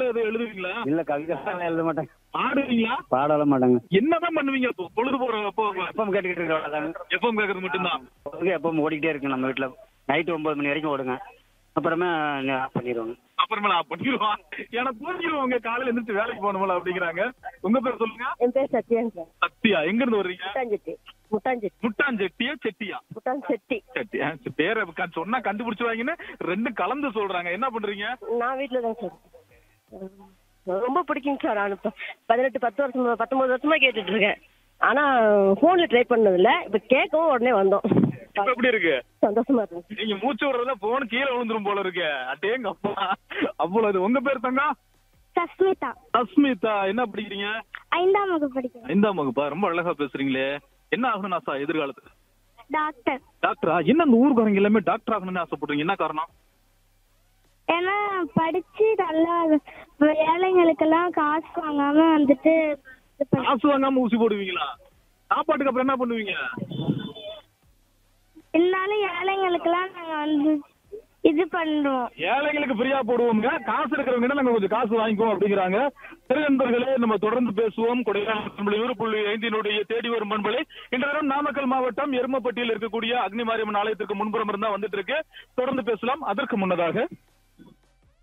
எதுவும் எழுதுவீங்களா இல்ல கவிதை எழுத மாட்டேங்க ஆடுவீங்களா பாடலாம் மாட்டாங்க என்னதான் பண்ணுவீங்க அப்போ? பொழுது போற அப்போ எப்பவும் கேட்டுக்கிட்டு இருக்கிறோம் எப்பவும் கேக்குறது மட்டும்தான் எப்பவும் ஓடிக்கிட்டே இருக்கு நம்ம வீட்டுல நைட்டு ஒன்பது மணி வரைக்கும் ஓடுங்க அப்புறமே ஆஃப் பண்ணிடுவாங்க அப்புறமேல ஆஃப் பண்ணிடுவான் ஏன்னா தூங்கிடுவாங்க காலையில எந்திரிச்சு வேலைக்கு போகணும்ல அப்படிங்கிறாங்க உங்க பேர் சொல்லுங்க என் பேர் சத்யான் சார் சத்யா எங்க இருந்து வர்றீங்க முட்டாஞ்செட்டி முட்டாஞ்செட்டி முட்டாஞ்செட்டியா செட்டியா முட்டாஞ்செட்டி செட்டி ஆ, சரி, பேரை க- சொன்னா கண்டுபிடிச்சிருவாங்கன்னு ரெண்டும் கலந்து சொல்றாங்க என்ன பண்றீங்க நான் வீட்டில் தான் சார் ரொம்ப பிடிக்குங்க சார் நான் இப்போ பதினெட்டு பத்து வருஷம் பத்தொன்பது வருஷமா கேட்டுட்டு இருக்கேன் ஆனா போன்ல ட்ரை பண்ணதில்ல இப்ப கேட்கவும் உடனே வந்தோம் இப்ப எப்படி இருக்கு சந்தோஷமா இருக்கு நீங்க மூச்சு விடுறதுல போன் கீழே விழுந்துரும் போல இருக்கு அட்டேங்க அப்பா அவ்வளவு இது. உங்க பேர் தங்க சஸ்மிதா அஸ்மிதா என்ன படிக்கிறீங்க ஐந்தாம் வகுப்பு படிக்கிறேன் ஐந்தாம் வகுப்பா ரொம்ப அழகா பேசுறீங்களே என்ன ஆகணும்னு ஆசா எதிர்காலத்துல டாக்டர் டாக்டரா என்ன அந்த ஊருக்காரங்க எல்லாமே டாக்டர் ஆகணும்னு ஆசைப்படுறீங்க என்ன காரணம் ஏன்னா படிச்சு நல்லா ஏழைங்களுக்கெல்லாம் காசு வாங்காம வந்துட்டு இது பண்ண- காசு வாங்காம ஊசி போடுவீங்களா சாப்பாட்டுக்கு அப்புறம் என்ன பண்ணுவீங்க இருந்தாலும் ஏழைங்களுக்கெல்லாம் நாங்க வந்து இது பண்றோம் ஏழைகளுக்கு ஃப்ரீயா போடுவோங்க காசு இருக்கிறவங்க நாங்க கொஞ்சம் காசு வாங்கிக்குவோம் அப்படிங்கிறாங்க திரு நண்பர்களே நம்ம தொடர்ந்து பேசுவோம் கொடைக்கானல் புள்ளி ஐந்தினுடைய தேடி வரும் பண்பலை இன்று தினம் நாமக்கல் மாவட்டம் எருமப்பட்டியில் இருக்கக்கூடிய அக்னி மாரியம்மன் ஆலயத்திற்கு முன்புறம் இருந்தா வந்துட்டு இருக்கு தொடர்ந்து பேசலாம் அதற்கு முன்னதாக